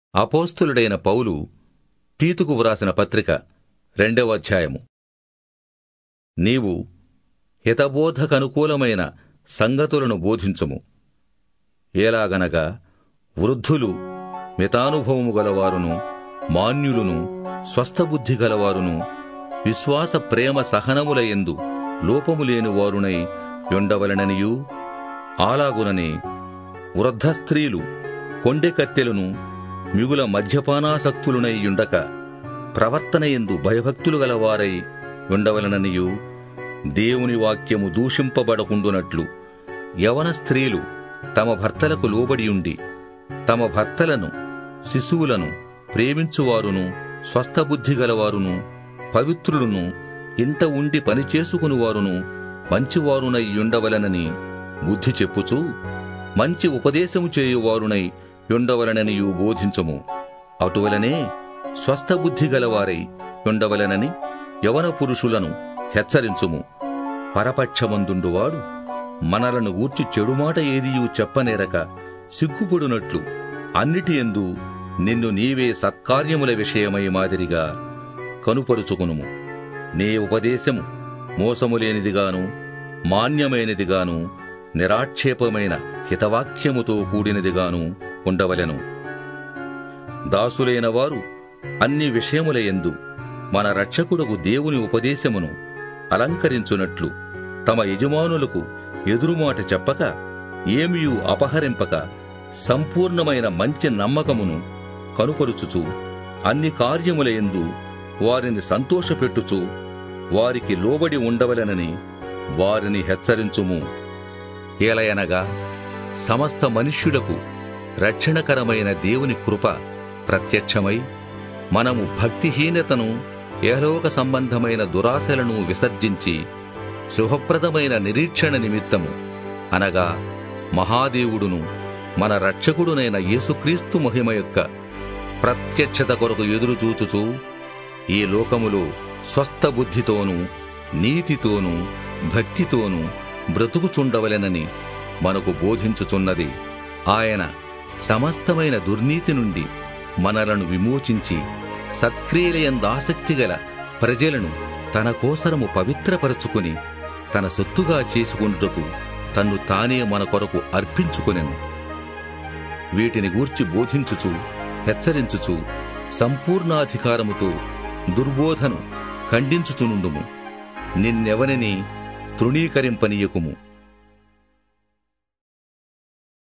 అపోస్తులుడైన పౌలు తీతుకు వ్రాసిన పత్రిక రెండవ అధ్యాయము నీవు హితబోధకనుకూలమైన సంగతులను బోధించుము ఎలాగనగా వృద్ధులు మితానుభవము గలవారును మాన్యులును స్వస్థబుద్ధి గలవారును విశ్వాస ప్రేమ సహనముల యందు లోపము లేని వారునై ఉండవలననియూ అలాగుననే వృద్ధ స్త్రీలు కొండె కత్తెలను మిగుల మద్యపానాసక్తులునై యుండక ప్రవర్తన ఎందు భయభక్తులు గలవారై ఉండవలననియు దేవుని వాక్యము దూషింపబడకుండునట్లు యవన స్త్రీలు తమ భర్తలకు లోబడియుండి తమ భర్తలను శిశువులను ప్రేమించువారును స్వస్థబుద్ధి గలవారును పవిత్రులను ఇంట ఉండి పనిచేసుకునివారును మంచివారునై ఉండవలనని బుద్ధి చెప్పుచూ మంచి ఉపదేశము చేయువారునై ఉండవలననియు బోధించుము అటువలనే స్వస్థబుద్ధి గలవారై ఉండవలనని యవన పురుషులను హెచ్చరించుము పరపక్షమందుండువాడు మనలను గూర్చి చెడుమాట ఏదియూ చెప్పనేరక సిగ్గుపడునట్లు అన్నిటి ఎందు నిన్ను నీవే సత్కార్యముల విషయమై మాదిరిగా కనుపరుచుకునుము నీ ఉపదేశము మోసములేనిదిగాను మాన్యమైనదిగాను నిరాక్షేపమైన హితవాక్యముతో కూడినదిగాను ఉండవలెను దాసులైన వారు అన్ని విషయముల యందు మన రక్షకుడకు దేవుని ఉపదేశమును అలంకరించునట్లు తమ యజమానులకు ఎదురుమాట చెప్పక ఏమియూ అపహరింపక సంపూర్ణమైన మంచి నమ్మకమును కనుపరుచుచు అన్ని కార్యముల యందు వారిని సంతోషపెట్టుచు వారికి లోబడి ఉండవలెనని వారిని హెచ్చరించుము ఏలయనగా సమస్త మనుష్యులకు రక్షణకరమైన దేవుని కృప ప్రత్యక్షమై మనము భక్తిహీనతను ఏలోక సంబంధమైన దురాశలను విసర్జించి శుభప్రదమైన నిరీక్షణ నిమిత్తము అనగా మహాదేవుడును మన రక్షకుడునైన యేసుక్రీస్తు మహిమ యొక్క ప్రత్యక్షత కొరకు ఎదురుచూచుచూ ఈ లోకములో స్వస్థ బుద్ధితోనూ నీతితోనూ భక్తితోనూ బ్రతుకుచుండవలెనని మనకు బోధించుచున్నది ఆయన సమస్తమైన దుర్నీతి నుండి మనలను విమోచించి సత్క్రియలయందాసక్తి గల ప్రజలను తన కోసరము పవిత్రపరచుకుని తన సొత్తుగా చేసుకొనుటకు తన్ను తానే మన కొరకు అర్పించుకొనెను వీటిని గూర్చి బోధించుచు హెచ్చరించుచు సంపూర్ణాధికారముతో దుర్బోధను ఖండించుచునుండుము నిన్నెవనిని తృణీకరింపనీయకుము